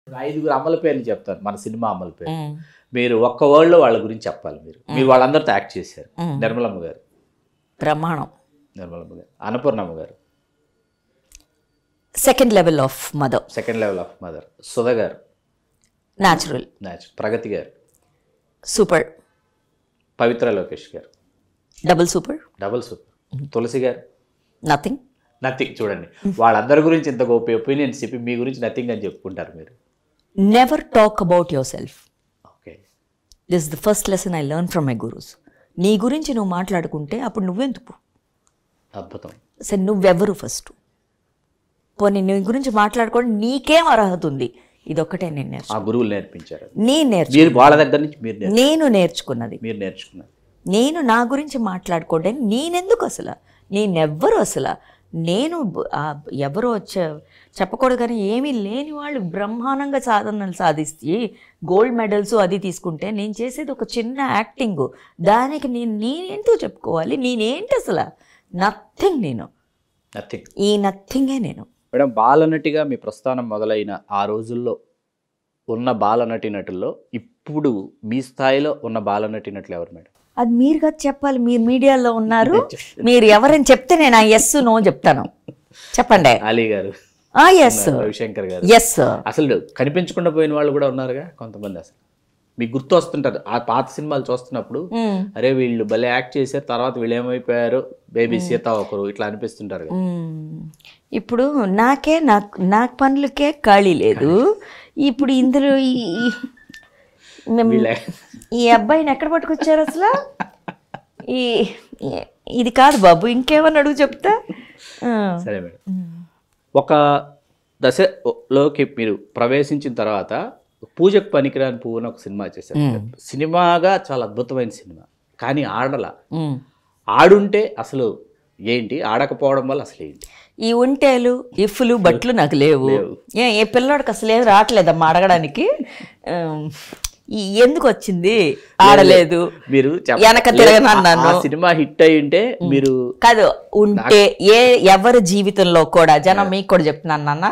ఐదుగురు అమ్మల పేర్లు చెప్తాను మన సినిమా అమ్మల పేరు మీరు ఒక్క word లో వాళ్ళ గురించి చెప్పాలి మీరు మీరు వాళ్ళందరితో యాక్ట్ చేశారు మ్మ్. నిర్మలమ్మ గారు బ్రహ్మాండం నిర్మలమ్మ garu Annapurnamma garu second level of mother second level of mother Sudha garu natural న్యాచ్ Pragathi garu super Pavitra Lokesh garu double super double super Tulasi garu nothing nothing చూడండి వాళ్ళందరి గురించి ఇంత గొప్ప ఒపీనియన్స్ చెప్పి మీ గురించి నథింగ్ అని చెప్పుకుంటారు మీరు never talk about yourself okay this the first lesson I learn from my gurus నీ గురించి నువ్వు మాట్లాడుకుంటే అప్పుడు నువ్వెందుకు అద్భుతం సరే నువ్వెవరు ఫస్ట్ పోనీ నీ గురించి మాట్లాడుకోవడం నీకేం అర్హత ఉంది ఇదొక్కటే నేను నేర్చు ఆ గురువులు నేర్పించారు నేను నేర్చు మీరు వాళ్ళ దగ్గర నుంచి మీరు నేర్చు నేను నేర్చుకున్నది మీరు నేర్చుకున్నారు నేను నా గురించి మాట్లాడుకోవడం నేనెందుకు అసలు నేనెవ్వరు అసలు నేను బ- ఆ ఎవరో వచ్చే చెప్పకూడదు కానీ ఏమీ లేని వాళ్ళు బ్రహ్మాండంగా సాధనలు సాధిస్తే గోల్డ్ మెడల్స్ అది తీసుకుంటే నేను చేసేది ఒక చిన్న యాక్టింగ్ దానికి నేను నేనేంటో చెప్పుకోవాలి నేనేంటి అసలు నథింగ్ నేను నథింగ్ ఈ నథింగే నేను మేడం బాలనటిగా మీ ప్రస్థానం మొదలైన ఆ రోజుల్లో ఉన్న బాలనటి నటుల్లో ఇప్పుడు మీ స్థాయిలో ఉన్న బాలనటి నటులు ఎవరు మేడం అది మీరు కదా చెప్పాలి మీరు మీడియాలో ఉన్నారు మీరు ఎవరని చెప్తే నేను ఆ ఎస్ నో చెప్తాను చెప్పండి అలీ గారు ఆ ఎస్ రవిశంకర్ గారు ఎస్ అసలు కనిపించకుండా పోయిన వాళ్ళు కూడా ఉన్నారుగా కొంతమంది అసలు మీకు గుర్తు వస్తుంటారు ఆ పాత సినిమాలు చూస్తున్నప్పుడు అరే వీళ్ళు భలే యాక్ట్ చేశారు తర్వాత వీళ్ళు ఏమైపోయారు బేబీ సీత ఒకరు ఇట్లా అనిపిస్తుంటారు కదా మ్మ్. ఇప్పుడు నాకే నాకు నాకు పనులకే ఖాళీ లేదు ఇప్పుడు ఇందులో ఈ- ఈ- మేము- వీళ్ళే ఈ అబ్బాయిని ఎక్కడ పట్టుకొచ్చారు అసలు ఈ ఈ- ఇది కాదు బాబు ఇంకేమని అడుగు చెప్తా ఆ. సరే మేడం ఒక దశలోకి మీరు ప్రవేశించిన తర్వాత పూజకు పనికిరాని పువ్వున ఒక సినిమా చేశారు సినిమాగా చాలా అద్భుతమైన సినిమా కానీ ఆడల మ్మ్. ఆడుంటే అసలు ఏంటి ఆడకపోవడం వల్ల అసలు ఏంటి ఈ ఉంటేలు ఇఫ్లు బట్లు నాకు లేవు ఏ ఏ పిల్లోడికి అసలు ఏం రావట్లేదమ్మా అడగడానికి ఆ, ఈ ఎందుకు వచ్చింది ఆడలేదు మీరు చెప్ప- వెనక తిరగనన్నాను. ఆ సినిమా హిట్ అయి ఉంటే మీరు కాదు ఉంటే ఏ ఎవరి జీవితంలో కూడా జనం మీకు కూడా చెప్తున్నాను నాన్న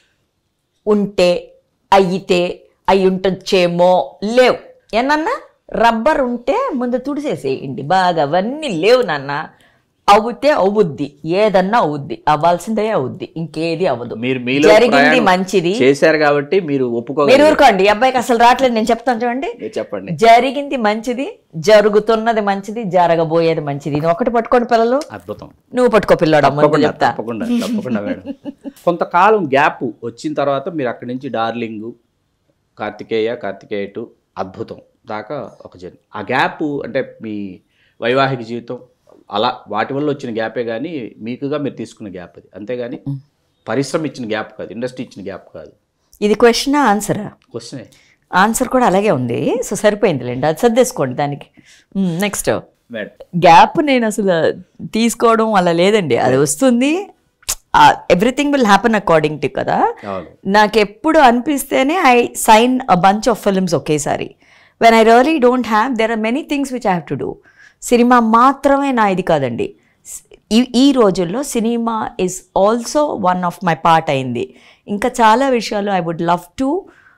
ఉంటే అయ్యితే అయి ఉంటొచ్చేమో లేవు ఏనన్నా రబ్బర్ ఉంటే ముందు తుడిసేసేయండి బాగా అవన్నీ లేవు నాన్న అవుతే అవుద్ది ఏదన్నా అవుద్ది అవ్వాల్సిందే అవుద్ది ఇంకేది అవ్వదు మీరు మీలో జరిగింది ప్రయాణం మంచిది చేశారు కాబట్టి మీరు మీరు ఒప్పుకోగలరు ఊరుకోండి ఈ అబ్బాయికి అసలు రావట్లేదు నేను చెప్తాను చూడండి మీరు చెప్పండి జరిగింది మంచిది జరుగుతున్నది మంచిది జరగబోయేది మంచిది ఇది ఒకటి పట్టుకోండి పిల్లలు అద్భుతం నువ్వు పట్టుకో పిల్లోడు అమ్మ తప్పకుండా చెప్తా తప్పకుండా తప్పకుండా మేడం కొంతకాలం గ్యాప్ వచ్చిన తర్వాత మీరు అక్కడి నుంచి డార్లింగ్ కార్తికేయ కార్తికేయ టు అద్భుతం దాకా ఒక జర్నీ ఆ గ్యాప్ అంటే మీ వైవాహిక జీవితం అలా వాటి వల్ల వచ్చిన గ్యాపే కానీ మీకుగా మీరు తీసుకున్న గ్యాప్ అది అంతేగాని పరిశ్రమ ఇచ్చిన గ్యాప్ కాదు ఇండస్ట్రీ ఇచ్చిన గ్యాప్ కాదు ఇది క్వశ్చన్ ఆన్సరా క్వశ్చనే ఆన్సర్ కూడా అలాగే ఉంది సో సరిపోయిందిలేండి అది సర్దేసుకోండి దానికి నెక్స్ట్ మేడం గ్యాప్ నేను అసలు తీసుకోవడం అలా లేదండి అది వస్తుంది everything will happen according to కదా అవును నాకు ఎప్పుడు అనిపిస్తేనే I sign a bunch of films ఒకేసారి when I really don't have there are many things which I have to do cinema మాత్రమే నా ఇది కాదండి ఈ ఈ రోజుల్లో cinema is also one of my part అయింది ఇంకా చాలా విషయాలు ఐ వుడ్ లవ్ టు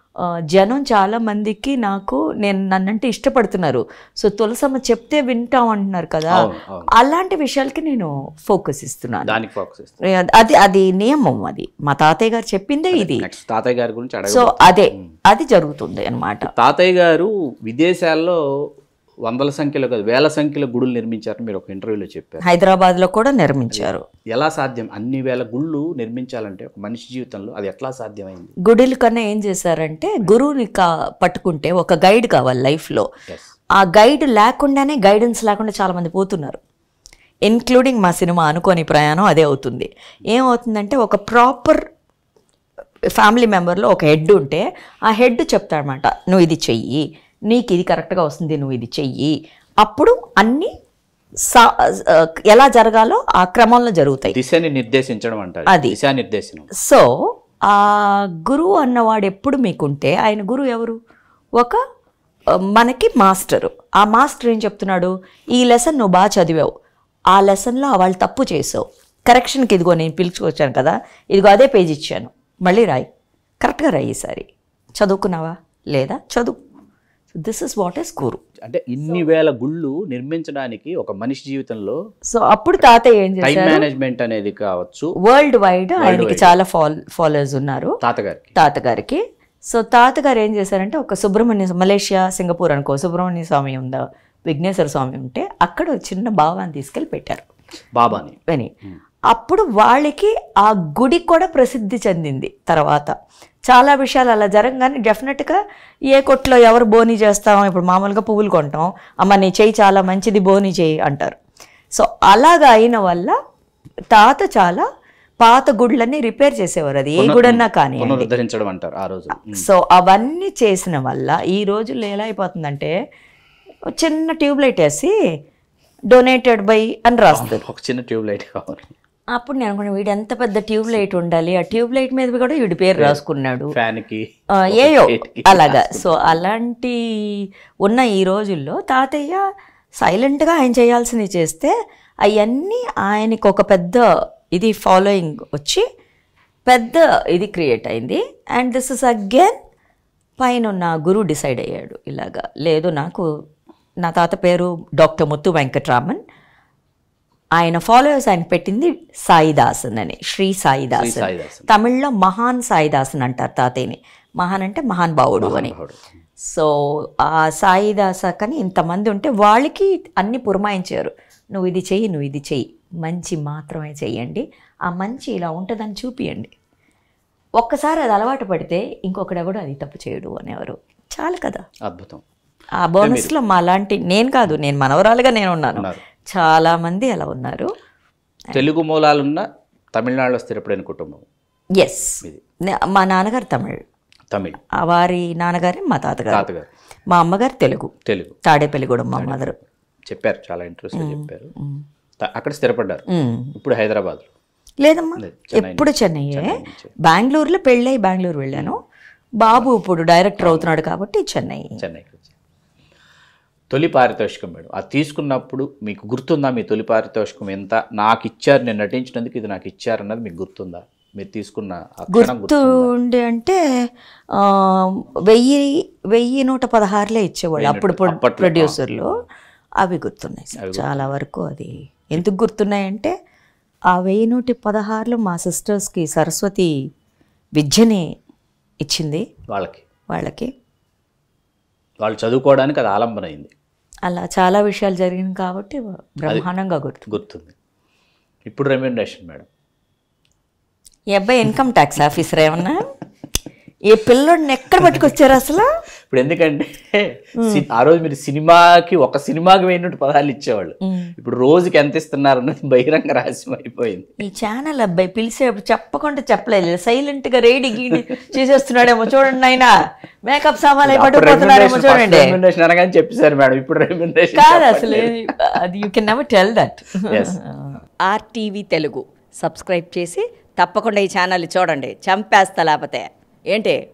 జనం చాలా మందికి నాకు నేను నన్నంటే ఇష్టపడుతున్నారు సో తులసమ్మ చెప్తే వింటాం అంటున్నారు కదా అవును అవును అలాంటి విషయాలకి నేను ఫోకస్ ఇస్తున్నాను దానికి ఫోకస్ ఇస్తాను అది అది నియమం అది మా తాతయ్య గారు చెప్పిందే ఇది నెక్స్ట్ తాతయ్య గారి గురించి అడగ సో అదే అది జరుగుతుంది అన్నమాట తాతయ్య గారు విదేశాల్లో వందల సంఖ్యలో కాదు వేల సంఖ్యలో గుడులు నిర్మించారని మీరు ఒక ఇంటర్వ్యూలో చెప్పారు హైదరాబాద్ లో కూడా నిర్మించారు ఎలా సాధ్యం అన్ని వేల గుళ్ళు నిర్మించాలంటే ఒక మనిషి జీవితంలో అది ఎట్లా సాధ్యమైంది గుడిల కన్నా ఏం చేశారంటే గురువుని కా పట్టుకుంటే ఒక గైడ్ కావాలి life లో ఎస్ ఆ గైడ్ లేకుండానే గైడెన్స్ లేకుండా చాలా మంది పోతున్నారు ఇన్క్లూడింగ్ మా సినిమా అనుకోని ప్రయాణం అదే అవుతుంది ఏమవుతుందంటే ఒక ప్రాపర్ ఫ్యామిలీ మెంబర్లో ఒక హెడ్ ఉంటే ఆ హెడ్ చెప్తాడనమాట నువ్వు ఇది చెయ్యి నీకు ఇది కరెక్ట్గా వస్తుంది నువ్వు ఇది చెయ్యి అప్పుడు అన్నీ సా ఎలా జరగాలో ఆ క్రమంలో జరుగుతాయి దిశని నిర్దేశించడం అంటారు అది. దిశా నిర్దేశనం సో ఆ గురువు అన్నవాడు ఎప్పుడు మీకుంటే ఆయన గురువు ఎవరు ఒక ఆ, మనకి మాస్టరు ఆ మాస్టర్ ఏం చెప్తున్నాడు ఈ లెసన్ నువ్వు బాగా చదివావు ఆ లెసన్లో వాళ్ళు తప్పు చేసావు కరెక్షన్కి ఇదిగో నేను పిలుచుకొచ్చాను కదా ఇదిగో అదే పేజ్ ఇచ్చాను మళ్ళీ రాయి కరెక్ట్గా రాయి ఈసారి చదువుకున్నావా లేదా చదువు this is what is guru అంటే ఇన్ని వేల గుళ్ళు నిర్మించడానికి ఒక మనిషి జీవితంలో సో అప్పుడు తాతయ్య ఏం టైం చేశారు మేనేజ్మెంట్ అనేది కావచ్చు వరల్డ్ వైడ్ ఆయనకి చాలా ఫాల్ ఫాలోవర్స్ ఉన్నారు తాతగారికి తాతగారికి సో తాతగారు ఏం చేశారంటే ఒక సుబ్రహ్మణ్య మలేషియా సింగపూర్ అనుకో సుబ్రహ్మణ్య స్వామి ఉందా విఘ్నేశ్వర స్వామి ఉంటే అక్కడ ఒక చిన్న భావాన్ని తీసుకెళ్ళి పెట్టారు బాబాని అని అప్పుడు వాళ్ళకి ఆ గుడి కూడా ప్రసిద్ధి చెందింది తర్వాత చాలా విషయాలు అలా జరగగానే డెఫినెట్గా ఏ కొట్లో ఎవరు బోని చేస్తాం ఇప్పుడు మామూలుగా పువ్వులు కొంటాం అమ్మ నీ చెయ్యి చాలా మంచిది బోని చెయ్యి అంటారు సో అలాగా అయిన వల్ల తాత చాలా పాత గుడ్లన్నీ రిపేర్ చేసేవారు అది ఏ గుడన్నా కానీ పునరుద్ధరించడం అంటారు ఆ రోజు సో అవన్నీ చేసిన వల్ల ఈ రోజుల్లో ఎలా అయిపోతుందంటే ఒక చిన్న ట్యూబ్ లైట్ వేసి డొనేటెడ్ బై అని రాస్తారు ఒక చిన్న ట్యూబ్ లైట్ కావాలి అప్పుడు నేను అనుకున్నాను వీడు ఎంత పెద్ద ట్యూబ్ లైట్ ఉండాలి ఆ ట్యూబ్ లైట్ మీద కూడా వీడి పేరు రాసుకున్నాడు ఫ్యాన్ కి ఆ, ఏయో అలాగా సో అలాంటి ఉన్న ఈ రోజుల్లో తాతయ్య సైలెంట్గా ఆయన చేయాల్సింది చేస్తే అవన్నీ ఆయనకి ఒక పెద్ద ఇది ఫాలోయింగ్ వచ్చి పెద్ద ఇది క్రియేట్ అయింది అండ్ దిస్ ఇస్ అగైన్ పైన ఉన్న గురువు డిసైడ్ అయ్యాడు ఇలాగా లేదు నాకు నా తాత పేరు డాక్టర్ ముత్తు వెంకట్రామన్ ఆయన ఫాలోవర్స్ ఆయన పెట్టింది సాయిదాసన్ అని శ్రీ సాయిదాసన్ సాయిదాసన్. తమిళ్లో మహాన్ సాయిదాసన్ అంటారు తాతయ్యని మహాన్ అంటే మహాన్ భావుడు అని సో ఆ సాయిదాసకని ఇంతమంది ఉంటే వాళ్ళకి అన్ని పురమాయించారు నువ్వు ఇది చెయ్యి నువ్వు ఇది చెయ్యి మంచి మాత్రమే చెయ్యండి ఆ మంచి ఇలా ఉంటుందని చూపియండి ఒక్కసారి అది అలవాటు పడితే ఇంకొకడెవడు అది తప్పు చేయడు అనేవారు చాలు కదా అద్భుతం ఆ బోనస్లో మా లాంటి నేను కాదు నేను మనవరాలుగా నేను ఉన్నాను ఉన్నారు. చాలా మంది అలా ఉన్నారు తెలుగు మూలాలున్న తమిళనాడులో స్థిరపడిన కుటుంబం ఎస్ మా నాన్నగారు తమిళ్ తమిళ్ ఆ వారి నాన్నగారి మా తాతగారు తాతగారు మా అమ్మగారు తెలుగు తెలుగు తాడేపల్లిగూడెం మా మదర్ చెప్పారు చాలా ఇంట్రెస్ట్ చెప్పారు త- అక్కడ స్థిరపడ్డారు ఇప్పుడు హైదరాబాద్ లేదమ్మా లేదు, చెన్నై ఎప్పుడు చెన్నయ్యే చెన్నై నుంచి. బెంగళూరులో పెళ్ళై బెంగళూరు వెళ్ళాను బాబు ఇప్పుడు డైరెక్టర్ అవుతున్నాడు కాబట్టి చెన్నై చెన్నైకి వచ్చి తొలి పారితోషికం మేడం అది తీసుకున్నప్పుడు మీకు గుర్తుందా మీ తొలి పారితోషికం ఎంత నాకు ఇచ్చారు నేను నటించినందుకు ఇది నాకు ఇచ్చారు అన్నది మీకు గుర్తుందా మీరు తీసుకున్న ఆ క్షణం గుర్తు ఉండి అంటే ఆ, వెయ్యి వెయ్యి నూట పదహారులే ఇచ్చేవాళ్ళు అప్పుడు అప్పట్లో, ప్రొడ్యూసర్లు అవి గుర్తున్నాయి సార్ చాలా వరకు అది ఎందుకు గుర్తున్నాయంటే ఆ వెయ్యి నూట పదహారులో మా సిస్టర్స్కి సరస్వతి విద్యని ఇచ్చింది వాళ్ళకి వాళ్ళకి వాళ్ళు చదువుకోవడానికి అది ఆలంబన అయింది అలా చాలా విషయాలు జరిగింది కాబట్టి బ్రహ్మాండంగా గుర్తు గుర్తుంది ఇప్పుడు రెమ్యూనరేషన్ మేడం ఈ అబ్బాయి ఇన్కమ్ ట్యాక్స్ ఆఫీసర్ ఏమన్నా ఈ పిల్లోడిని ఎక్కడ పట్టుకొచ్చారు అసలు ఇప్పుడు ఎందుకంటే సి- ఆ రోజు మీరు సినిమాకి ఒక సినిమాకి వెయ్యి పదాలు ఇచ్చేవాళ్ళు ఇప్పుడు రోజుకి ఎంత ఇస్తున్నారు అన్నది బహిరంగ రహస్యం అయిపోయింది ఈ ఛానల్ అబ్బాయి పిలిచేప్పుడు చెప్పకుండా చెప్పలేదు సైలెంట్ గా రేడి గీడి చేసేస్తున్నాడేమో చూడండి ఆయన మేకప్ సామాన్లు అయి అప్పుడు పట్టుకుపోతున్నారేమో remuneration, first చూడండి remuneration అనగానే చెప్పేశారు మేడం ఇప్పుడు రెమ్యూనరేషన్ కాదు అసలు ఏది- అది you can never tell that Yes. RTV Telugu subscribe చేసి తప్పకుండా ఈ ఛానల్ చూడండి చంపేస్తా లేకపోతే ఏంటి